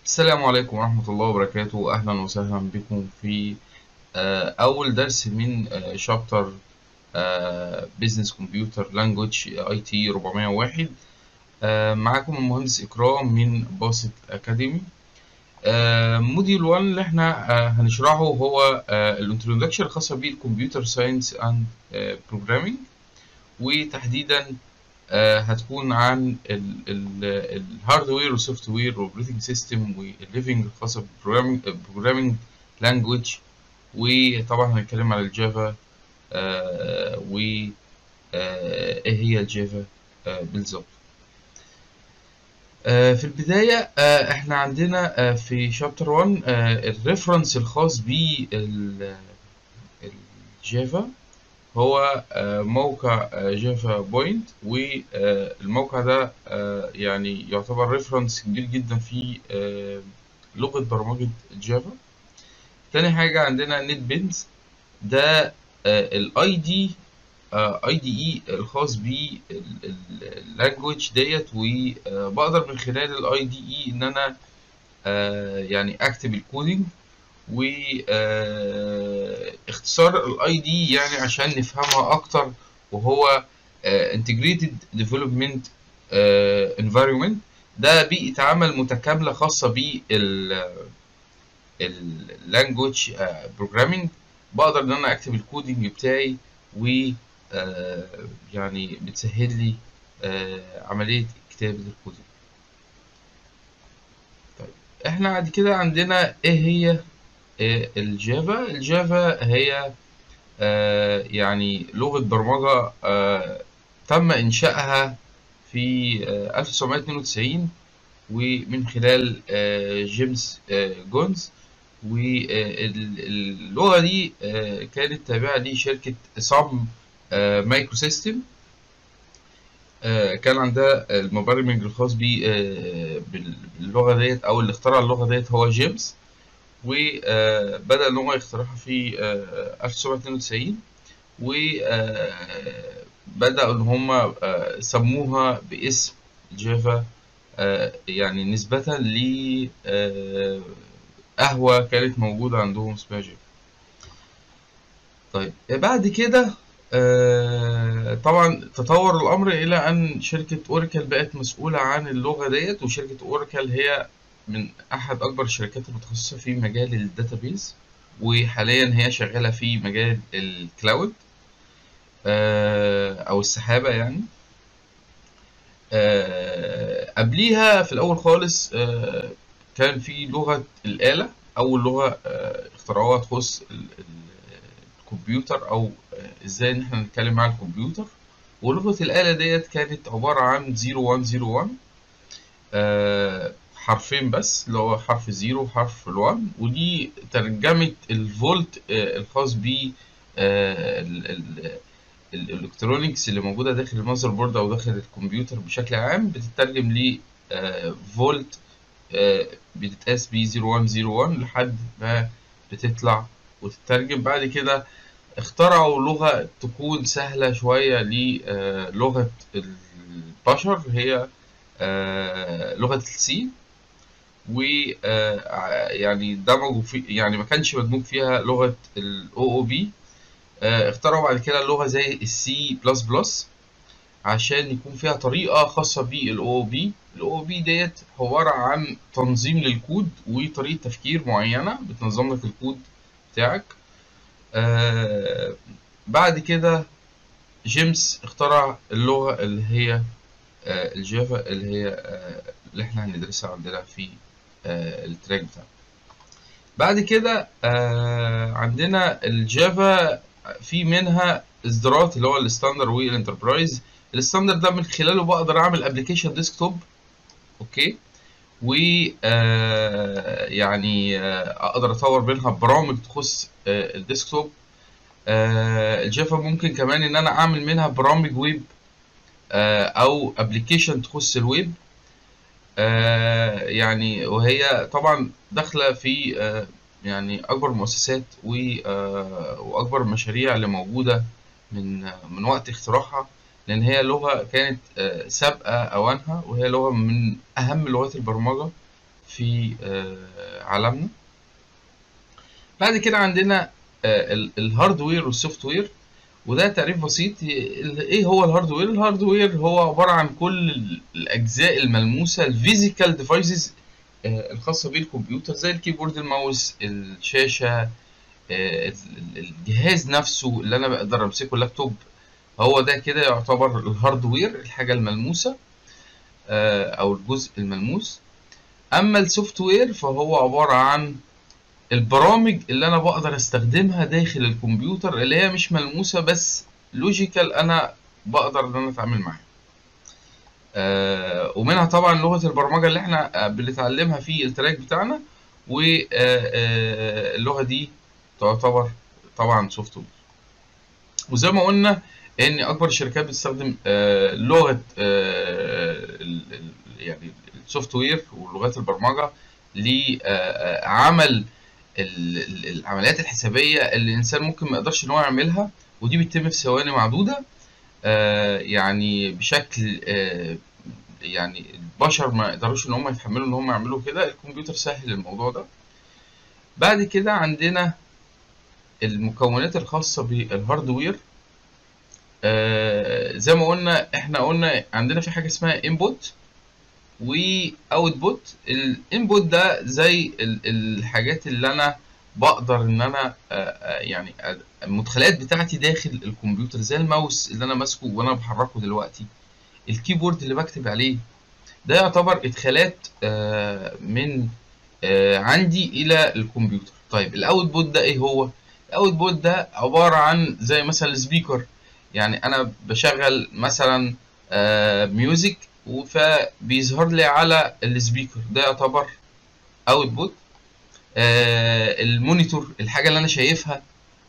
السلام عليكم ورحمة الله وبركاته أهلا وسهلا بكم في آه، أول درس من شابتر بزنس كمبيوتر لانجوج اي تي 401 آه، معاكم المهندس إكرام من باسط أكاديمي موديول 1 اللي احنا آه، هنشرحه هو الانترودكشن الخاصة بالكمبيوتر ساينس اند بروجرامينج وتحديدا آه، هتكون عن الهاردوير والسوفت وير والاوبريتنج سيستم والليفنج الخاصه بالبروجرامينج لانجويج وطبعا هنتكلم على الجافا آه، و آه، ايه هي الجافا آه، بالظبط آه، في البداية آه، احنا عندنا آه، في شابتر 1 الريفرنس الخاص بالجافا هو آه، موقع آه، جافا بوينت والموقع ده آه، يعني يعتبر ريفرنس كبير جدا في آه، لغة برمجة جافا تاني حاجة عندنا نت بينز ده الاي دي اي دي اي الخاص باللانجوج ديت وبقدر من خلال الاي دي اي ان انا آه، يعني اكتب الكودينج واختصار الاي دي يعني عشان نفهمها اكتر وهو انتجريتد ديفلوبمنت انفايرمنت ده بيئة عمل متكاملة خاصة بال اللانجوج بروجرامينج بقدر ان انا اكتب الكودينج بتاعي و آه، يعني بتسهل لي آه، عملية كتابة الكودينج طيب احنا بعد كده عندنا ايه هي آه، الجافا الجافا هي آه، يعني لغة برمجة آه، تم إنشائها في آه، 1992 ومن خلال آه، جيمس آه، جونز واللغة دي آه، كانت تابعة لشركة صام مايكرو سيستم آه، كان عندها المبرمج الخاص بيه آه، بال- باللغة ديت أو اللي اخترع اللغة ديت هو جيمس وبدأ إن هو يخترعها في آه، 1992 وبدأوا إن هم آه، سموها باسم جافا آه، يعني نسبة ل آه، قهوة كانت موجودة عندهم اسمها جافا طيب بعد كده آه، طبعا تطور الأمر إلى أن شركة أوراكل بقت مسؤولة عن اللغة ديت وشركة أوراكل هي من أحد أكبر الشركات المتخصصة في مجال الداتابيز وحاليا هي شغالة في مجال الكلاود آه، أو السحابة يعني آه، قبليها في الأول خالص آه، كان في لغة الآلة أول لغة آه، اخترعوها تخص ال- ال- الكمبيوتر أو آه، إزاي إن إحنا نتكلم مع الكمبيوتر ولغة الآلة ديت كانت عبارة عن 0101 آه، حرفين بس اللي هو حرف الزيرو وحرف الوان ودي ترجمة الفولت آه، الخاص ب الالكترونيكس اللي موجودة داخل المذر بورد أو داخل الكمبيوتر بشكل عام بتترجم ل فولت بتتقاس ب 0101 لحد ما بتطلع وتترجم بعد كده اخترعوا لغة تكون سهلة شوية للغة البشر هي آه، لغة السي و آه، يعني دمجوا في يعني ما كانش مدموج فيها لغة ال OOP آه، اخترعوا بعد كده لغة زي السي بلس بلس عشان يكون فيها طريقة خاصة بال OOP ال OOP ديت عبارة عن تنظيم للكود وطريقة تفكير معينة بتنظم لك الكود بتاعك آه، بعد كده جيمس اخترع اللغة اللي هي آه، الجافا اللي هي آه، اللي احنا هندرسها عندنا في آه، التراك بتاعنا بعد كده آه، عندنا الجافا في منها اصدارات اللي هو الستاندر والانتربرايز الستاندر ده من خلاله بقدر اعمل ابلكيشن ديسكتوب اوكي و آه، يعني آه، اقدر اطور منها برامج تخص آه، الديسكتوب آه، الجافا ممكن كمان ان انا اعمل منها برامج ويب آه، او ابلكيشن تخص الويب آه، يعني وهي طبعا داخله في آه، يعني اكبر المؤسسات و- آه، واكبر المشاريع اللي موجوده من من وقت اختراعها لان هي لغه كانت آه، سابقه اوانها وهي لغه من اهم لغات البرمجه في عالمنا بعد كده عندنا الهاردوير والسوفت وير وده تعريف بسيط ايه هو الهاردوير الهاردوير هو عباره عن كل الاجزاء الملموسه الفيزيكال ديفايسز الخاصه بالكمبيوتر زي الكيبورد الماوس الشاشه الجهاز نفسه اللي انا بقدر امسكه اللابتوب هو ده كده يعتبر الهاردوير الحاجه الملموسه او الجزء الملموس اما السوفت وير فهو عباره عن البرامج اللي انا بقدر استخدمها داخل الكمبيوتر اللي هي مش ملموسه بس لوجيكال انا بقدر ان انا اتعامل معاها آه ومنها طبعا لغه البرمجه اللي احنا بنتعلمها في التراك بتاعنا واللغه دي تعتبر طبعا سوفت وير وزي ما قلنا ان اكبر الشركات بتستخدم آه لغه آه يعني السوفت وير ولغات البرمجه لعمل العمليات الحسابيه اللي الانسان ممكن ما يقدرش ان هو يعملها ودي بتتم في ثواني معدوده آه يعني بشكل آه يعني البشر ما يقدروش ان هم يتحملوا ان هم يعملوا كده الكمبيوتر سهل الموضوع ده بعد كده عندنا المكونات الخاصه بالهاردوير آه زي ما قلنا احنا قلنا عندنا في حاجه اسمها انبوت واوتبوت الانبوت ده زي الحاجات اللي انا بقدر ان انا يعني المدخلات بتاعتي داخل الكمبيوتر زي الماوس اللي انا ماسكه وانا بحركه دلوقتي الكيبورد اللي بكتب عليه ده يعتبر ادخالات من عندي الى الكمبيوتر طيب الاوتبوت ده ايه هو الاوتبوت ده عباره عن زي مثلا السبيكر يعني انا بشغل مثلا ميوزك فبيظهر لي على السبيكر ده يعتبر اوتبوت آه المونيتور الحاجه اللي انا شايفها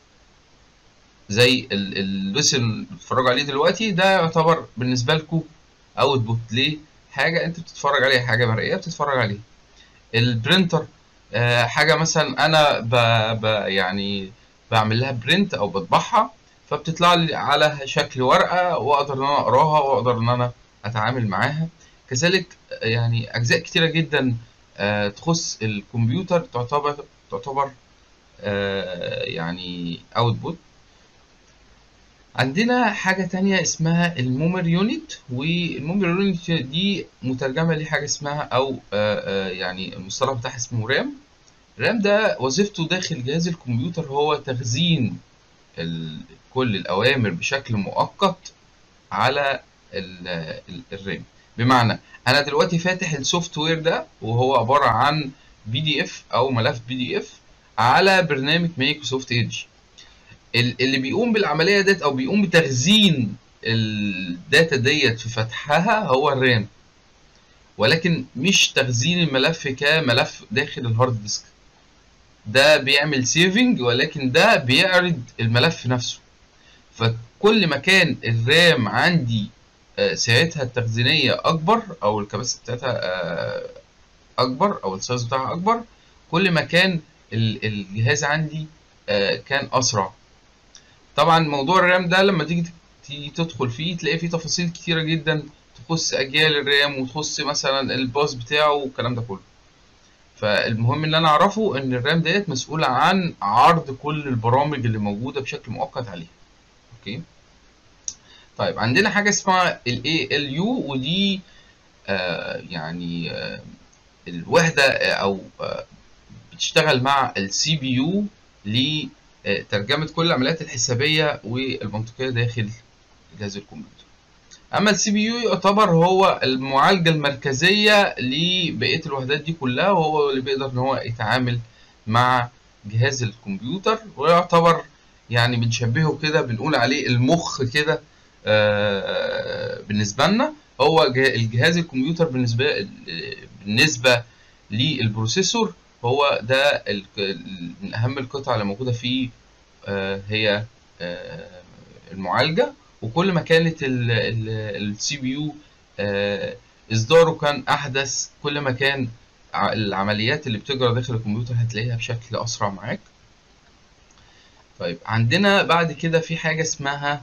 زي اللوسن اللي بتتفرجوا عليه دلوقتي ده يعتبر بالنسبه لكم اوتبوت ليه حاجه انت بتتفرج عليها حاجه مرئيه بتتفرج عليها البرينتر آه حاجه مثلا انا ب... ب... يعني بعمل لها برنت او بطبعها فبتطلع لي على شكل ورقه واقدر ان انا اقراها واقدر ان انا اتعامل معاها كذلك يعني اجزاء كتيره جدا آه تخص الكمبيوتر تعتبر تعتبر آه يعني اوتبوت عندنا حاجة تانية اسمها الميموري يونت والميموري يونت دي مترجمة لحاجة اسمها أو آه يعني المصطلح بتاعها اسمه رام رام ده وظيفته داخل جهاز الكمبيوتر هو تخزين كل الأوامر بشكل مؤقت على الرام بمعنى انا دلوقتي فاتح السوفت وير ده وهو عباره عن بي دي اف او ملف بي دي اف على برنامج مايكروسوفت ايدج اللي بيقوم بالعمليه ديت او بيقوم بتخزين الداتا ديت في فتحها هو الرام ولكن مش تخزين الملف كملف داخل الهارد ديسك ده بيعمل سيفنج ولكن ده بيعرض الملف نفسه فكل ما كان الرام عندي سعتها التخزينية أكبر أو الكباسيتي بتاعتها أكبر أو السايز بتاعها أكبر كل ما كان الجهاز عندي كان أسرع طبعا موضوع الرام ده لما تيجي تيجي تدخل فيه تلاقي فيه تفاصيل كتيرة جدا تخص أجيال الرام وتخص مثلا الباص بتاعه والكلام ده كله فالمهم اللي أنا أعرفه إن الرام ديت مسؤولة عن عرض كل البرامج اللي موجودة بشكل مؤقت عليها أوكي طيب عندنا حاجة اسمها ال ALU ودي آه يعني آه الوحدة أو آه بتشتغل مع ال CPU لترجمة كل العمليات الحسابية والمنطقية داخل جهاز الكمبيوتر. أما ال CPU يعتبر هو المعالجة المركزية لبقية الوحدات دي كلها وهو اللي بيقدر إن هو يتعامل مع جهاز الكمبيوتر ويعتبر يعني بنشبهه كده بنقول عليه المخ كده بالنسبه لنا هو الجهاز الكمبيوتر بالنسبه بالنسبه للبروسيسور هو ده من اهم القطع اللي موجوده فيه هي المعالجه وكل ما كانت السي بي يو اصداره كان احدث كل ما كان العمليات اللي بتجرى داخل الكمبيوتر هتلاقيها بشكل اسرع معاك طيب عندنا بعد كده في حاجه اسمها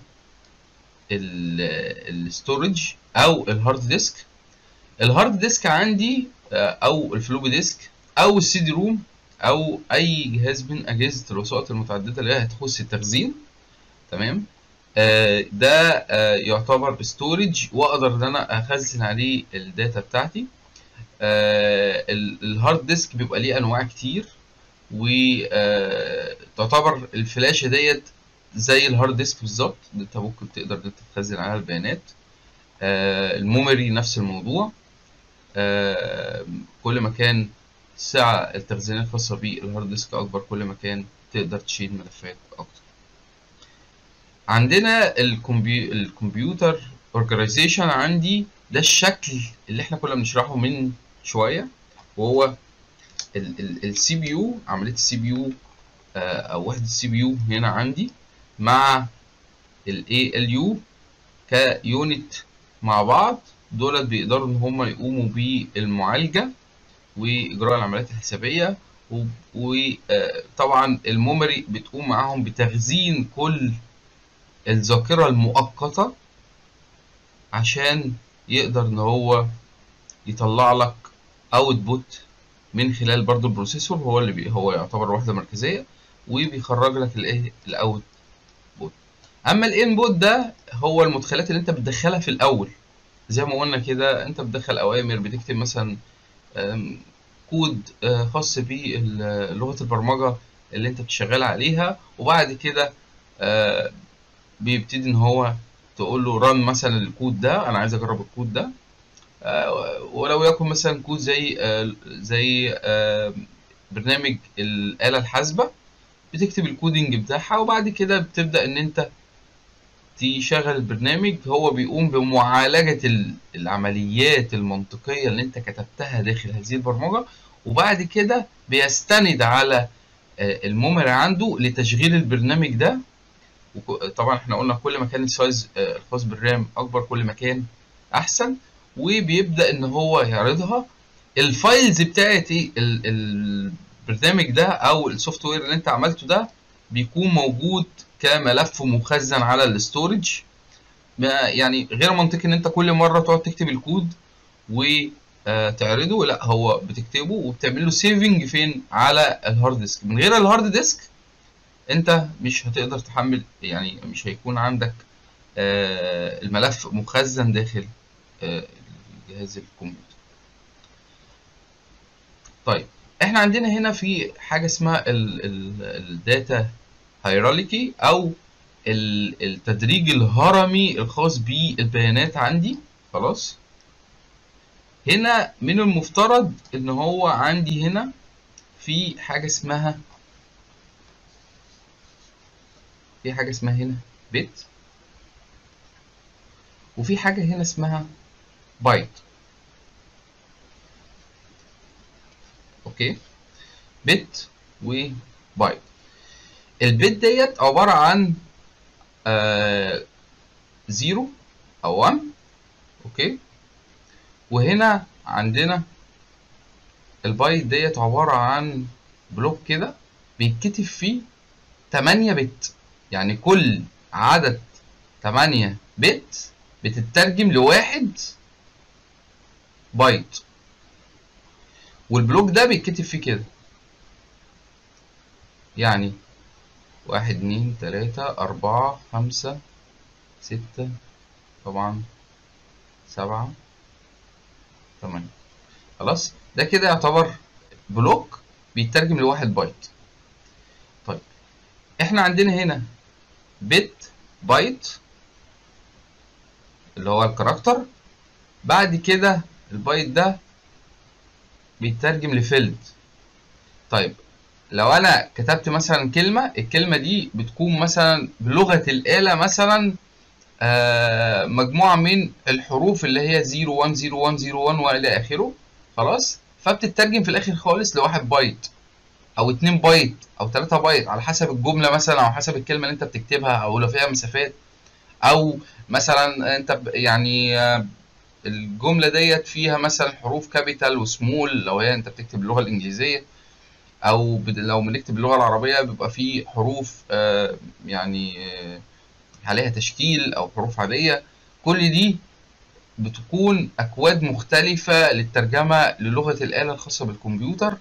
الستورج او الهارد ديسك الهارد ديسك عندي او الفلوبي ديسك او السي دي روم او اي جهاز من اجهزه الوسائط المتعدده اللي هي هتخص التخزين تمام آه ده آه يعتبر ستورج واقدر ان انا اخزن عليه الداتا بتاعتي آه الهارد ديسك بيبقى ليه انواع كتير وتعتبر الفلاشه ديت زي الهارد ديسك بالظبط انت ممكن تقدر انت تخزن عليها البيانات آه الميموري نفس الموضوع آه كل ما كان السعة التخزينية الخاصة بالهارد ديسك أكبر كل ما كان تقدر تشيل ملفات أكتر. عندنا الكمبيو... الكمبيوتر اورجانيزيشن عندي ده الشكل اللي احنا كنا بنشرحه من شوية وهو السي بي يو عملية السي بي يو أو وحدة السي بي يو هنا عندي مع ال ALU كيونت مع بعض دولت بيقدروا ان هم يقوموا بالمعالجه واجراء العمليات الحسابيه وطبعا الميموري بتقوم معاهم بتخزين كل الذاكره المؤقته عشان يقدر ان هو يطلع لك اوتبوت من خلال برضو البروسيسور هو اللي بي هو يعتبر وحده مركزيه وبيخرج لك الايه الاوت بوت اما الانبوت ده هو المدخلات اللي انت بتدخلها في الاول زي ما قلنا كده انت بتدخل اوامر بتكتب مثلا كود خاص بلغه البرمجه اللي انت بتشغل عليها وبعد كده بيبتدي ان هو تقول له ران مثلا الكود ده انا عايز اجرب الكود ده ولو يكن مثلا كود زي زي برنامج الاله الحاسبه بتكتب الكودينج بتاعها وبعد كده بتبدا ان انت تشغل البرنامج هو بيقوم بمعالجة العمليات المنطقية اللي انت كتبتها داخل هذه البرمجة وبعد كده بيستند على الميموري عنده لتشغيل البرنامج ده طبعا احنا قلنا كل ما كان السايز الخاص بالرام اكبر كل ما كان احسن وبيبدا ان هو يعرضها الفايلز بتاعت ايه البرنامج ده او السوفت وير اللي انت عملته ده بيكون موجود كملف مخزن على الاستورج يعني غير منطقي ان انت كل مره تقعد تكتب الكود وتعرضه لا هو بتكتبه وبتعمل له سيفنج فين على الهارد ديسك من غير الهارد ديسك انت مش هتقدر تحمل يعني مش هيكون عندك الملف مخزن داخل جهاز الكمبيوتر طيب احنا عندنا هنا في حاجه اسمها الداتا هيراركي او التدريج الهرمي الخاص بالبيانات عندي خلاص هنا من المفترض ان هو عندي هنا في حاجه اسمها في حاجه اسمها هنا بت وفي حاجه هنا اسمها بايت اوكي بت وبايت البت ديت عبارة عن آه زيرو أو 1 أوكي وهنا عندنا البايت ديت عبارة عن بلوك كده بيتكتب فيه 8 بت يعني كل عدد 8 بت بتترجم لواحد بايت والبلوك ده بيتكتب فيه كده يعني واحد اتنين تلاتة أربعة خمسة ستة طبعا سبعة تمانية خلاص ده كده يعتبر بلوك بيترجم لواحد بايت طيب احنا عندنا هنا بت بايت اللي هو الكاركتر بعد كده البايت ده بيترجم لفيلد طيب لو انا كتبت مثلا كلمه الكلمه دي بتكون مثلا بلغه الاله مثلا آه مجموعه من الحروف اللي هي 0 1 0 1 0 1 والى اخره خلاص فبتترجم في الاخر خالص لواحد بايت او 2 بايت او 3 بايت على حسب الجمله مثلا او حسب الكلمه اللي انت بتكتبها او لو فيها مسافات او مثلا انت يعني آه الجمله ديت فيها مثلا حروف كابيتال وسمول لو هي انت بتكتب باللغه الانجليزيه او لو بنكتب باللغه العربيه بيبقى في حروف آه يعني آه عليها تشكيل او حروف عاديه كل دي بتكون اكواد مختلفه للترجمه للغه الاله الخاصه بالكمبيوتر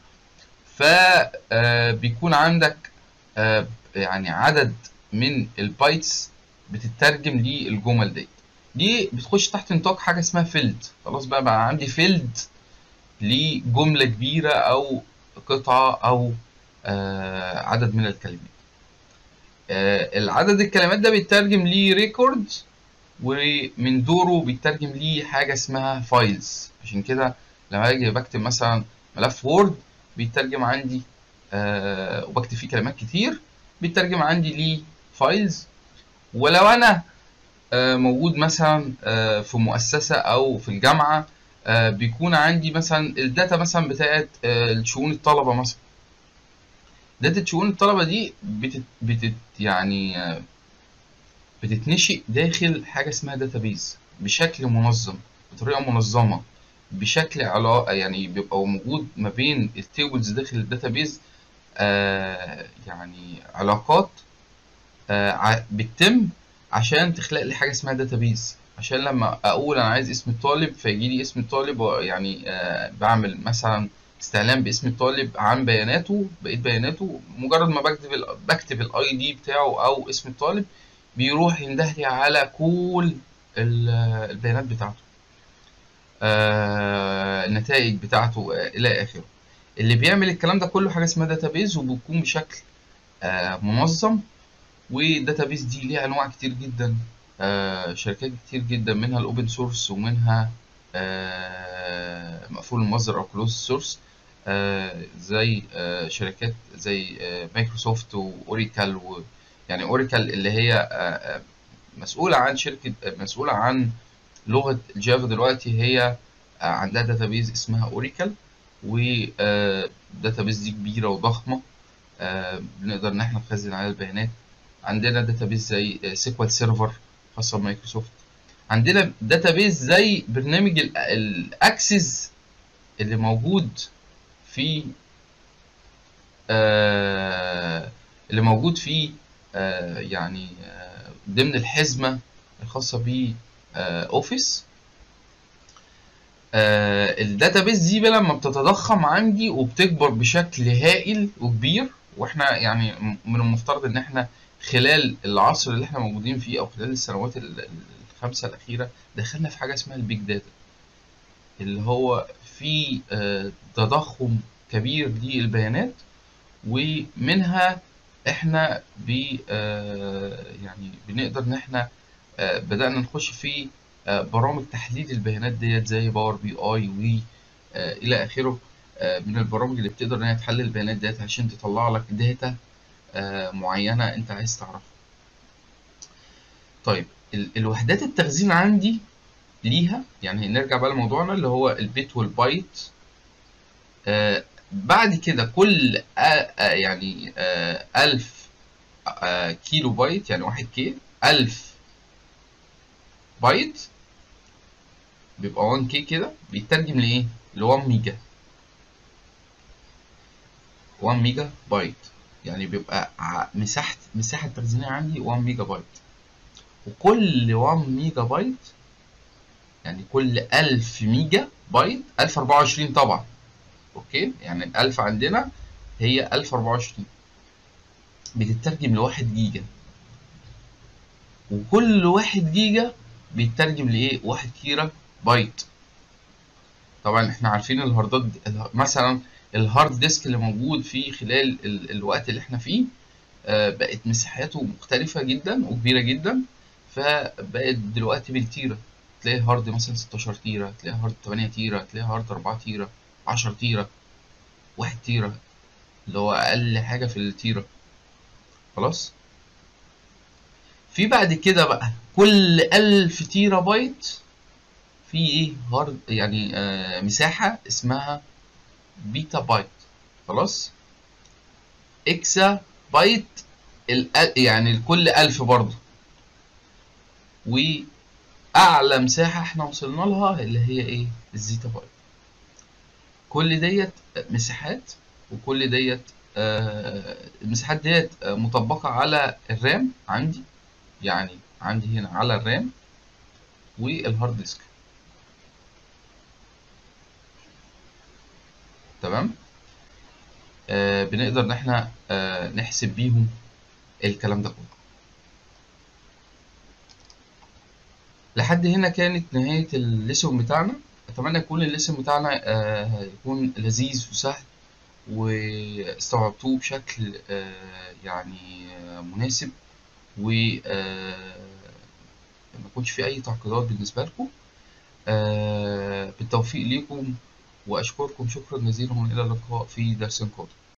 فبيكون عندك آه، يعني عدد من البايتس بتترجم للجمل دي دي بتخش تحت نطاق حاجه اسمها فيلد خلاص بقى بقى عندي فيلد لجمله كبيره او قطعه او آه، عدد من الكلمات آه، العدد الكلمات ده بيترجم ليه ريكورد ومن دوره بيترجم ليه حاجه اسمها فايلز عشان كده لما اجي بكتب مثلا ملف وورد بيترجم عندي آه وبكتب فيه كلمات كتير بيترجم عندي ليه فايلز ولو انا آه موجود مثلا آه في مؤسسه او في الجامعه آه بيكون عندي مثلا الداتا مثلا بتاعت آه شؤون الطلبه مثلا داتا شؤون الطلبه دي بتت, بتت يعني آه بتتنشئ داخل حاجه اسمها داتابيز بشكل منظم بطريقه منظمه بشكل علاقه يعني بيبقى موجود ما بين التيبلز داخل الداتابيز آه يعني علاقات آه بتتم عشان تخلق لي حاجه اسمها داتابيز عشان لما اقول انا عايز اسم الطالب فيجي لي اسم الطالب يعني آه بعمل مثلا استعلام باسم الطالب عن بياناته بقيه بياناته مجرد ما بكتب ال بكتب الاي دي بتاعه او اسم الطالب بيروح ينده لي على كل البيانات بتاعته آه النتائج بتاعته آه الى اخره اللي بيعمل الكلام ده كله حاجه اسمها داتابيز وبيكون بشكل آه منظم والداتابيز دي ليها انواع كتير جدا آه شركات كتير جدا منها الاوبن سورس ومنها آه مقفول المصدر او كلوز سورس آه زي آه شركات زي آه مايكروسوفت واوريكل و يعني اوريكل اللي هي آه مسؤوله عن شركه مسؤوله عن لغه الجافا دلوقتي هي عندها داتابيز اسمها اوريكل وداتابيز دي كبيره وضخمه بنقدر ان احنا نخزن عليها البيانات عندنا داتابيز زي سيكوال سيرفر خاصه بمايكروسوفت عندنا داتابيز زي برنامج الاكسس اللي موجود في اللي موجود في يعني ضمن الحزمه الخاصه ب اوفيس الداتابيز دي لما بتتضخم عندي وبتكبر بشكل هائل وكبير واحنا يعني من المفترض ان احنا خلال العصر اللي احنا موجودين فيه او خلال السنوات الخمسه الاخيره دخلنا في حاجه اسمها البيج داتا اللي هو في تضخم كبير للبيانات ومنها احنا ب يعني بنقدر ان احنا بدأنا نخش في برامج تحليل البيانات ديت زي باور بي اي و الى اخره من البرامج اللي بتقدر ان هي تحلل البيانات ديت عشان تطلع لك داتا معينه انت عايز تعرفها طيب الوحدات التخزين عندي ليها يعني نرجع بقى لموضوعنا اللي هو البيت والبايت بعد كده كل يعني ألف كيلو بايت يعني واحد كي ألف بايت بيبقى 1 كي كده بيترجم لايه ل 1 ميجا 1 ميجا بايت يعني بيبقى مساحه مساحه التخزينيه عندي 1 ميجا بايت وكل 1 ميجا بايت يعني كل 1000 ميجا بايت 1024 طبعا اوكي يعني ال1000 عندنا هي 1024 بتترجم لواحد جيجا وكل واحد جيجا بيترجم لايه واحد كيرة بايت طبعا احنا عارفين الهاردات مثلا الهارد ديسك اللي موجود فيه خلال ال الوقت اللي احنا فيه آه بقت مساحاته مختلفة جدا وكبيرة جدا فبقت دلوقتي بالتيرة تلاقي هارد مثلا 16 تيرة تلاقي هارد 8 تيرة تلاقي هارد 4 تيرة 10 تيرة 1 تيرة اللي هو أقل حاجة في التيرة خلاص في بعد كده بقى كل ألف تيرا بايت في ايه هارد يعني آه مساحة اسمها بيتا بايت خلاص اكسا بايت يعني لكل ألف برضه وأعلى مساحة احنا وصلنا لها اللي هي ايه الزيتا بايت كل ديت مساحات وكل ديت آه المساحات ديت آه مطبقة على الرام عندي يعني عندي هنا على الرام والهارد ديسك تمام آه بنقدر ان احنا آه نحسب بيهم الكلام ده كله لحد هنا كانت نهاية الليسون بتاعنا أتمنى يكون الليسون بتاعنا آه يكون لذيذ وسهل واستوعبتوه بشكل آه يعني آه مناسب و آه ما يكونش في أي تعقيدات بالنسبة لكم آه بالتوفيق ليكم وأشكركم شكرا جزيلا وإلى اللقاء في درس قادم